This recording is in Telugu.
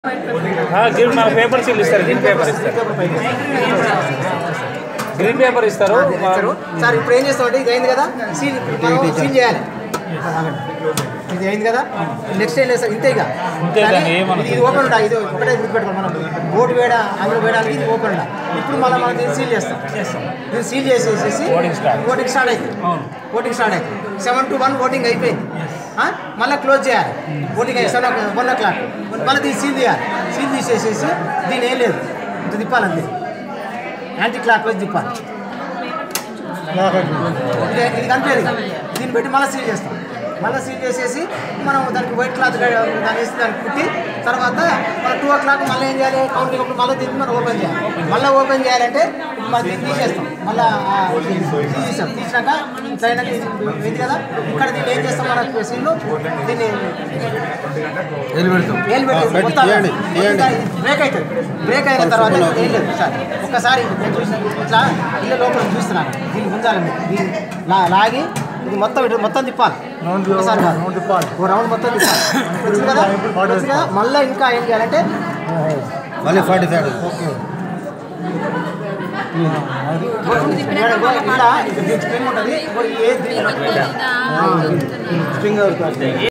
గ్రీన్ మన పేపర్ సీల్ ఇస్తారు గ్రీన్ పేపర్ ఇస్తారు గ్రీన్ పేపర్ ఇస్తారు ఇస్తారు. సార్ ఇప్పుడు ఏం చేస్తామంటే ఇది అయింది కదా సీల్ మనం సీల్ చేయాలి ఇది అయింది కదా నెక్స్ట్ ఏం లేదు సార్ ఇంతే ఇక ఇంతే కానీ దాన్ని ఏమనదు. ఇది ఓపెన్ ఉండాలి ఇది ఒకటే గుర్తుపెట్టుకోవాలి మనం బోర్డు వేడ అందులో వేయడానికి ఇది ఓపెన్ ఉండాలి ఇప్పుడు మళ్ళీ మనం దీన్ని సీల్ చేస్తాం దీన్ని సీల్ చేసేసేసి Voting start. ఓటింగ్ స్టార్ట్ అవుతుంది ఓటింగ్ స్టార్ట్ అవుతుంది సెవెన్ టు వన్ ఓటింగ్ అయిపోయింది ఆ? మళ్ళీ క్లోజ్ చేయాలి ఓటింగ్ అయ్యి సెవెన్ వన్ ఓ క్లాక్ మళ్ళీ దీన్ని సీల్ తీయాలి సీల్ తీసేసేసి దీని ఏం లేదు ఇది తిప్పాలంతే యాంటీ క్లాక్ వైజ్ తిప్పాలి ఇది ఇది కనిపించదు ఇక. దీన్ని పెట్టి మళ్ళీ సీల్ చేస్తాం మళ్ళీ సీల్ చేసేసి మనం దానికి వైట్ క్లాత్ దాన్ని వేసి దానికి కుట్టి తర్వాత మన టూ ఓ క్లాక్ మళ్ళీ ఏం చేయాలి కౌంటింగ్ అప్పుడు మళ్ళీ దీన్ని మనం ఓపెన్ చేయాలి మళ్ళీ ఓపెన్ చేయాలంటే ఇప్పుడు మనం దీన్ని తీసేస్తాం మళ్ళీ తీసేస్తాం తీసినాక ఇట్లా అయినాక ఇది ఇది కదా ఇక్కడ దీన్ని ఏం చేస్తాం మన సీన్లు దీన్ని ఏలు పెట్టి మొత్తం బ్రేక్ అవుతుంది బ్రేక్ అయిన తర్వాత ఏం లేదు సార్ ఒక్కసారి నేను చూసిన ఇట్లా ఇళ్ళ లోపల చూస్తున్నాను దీన్ని గుంజాలి మీరు. దీన్ని లా- లాగి ఇది మొత్తం ఇటు మొత్తం తిప్పాలి ఒకసారి కాదు. ఓ రౌండ్ మొత్తం తిప్పాలి వచ్చింది కదా వచ్చింది కదా మళ్ళీ ఇంకా ఏం చేయాలంటే మళ్ళీ ఫార్టీ ఫైవ్ ఇలా స్ప్రింగ్ ఉంటుంది ఏ స్ప్రింగ్ స్ప్రింగ్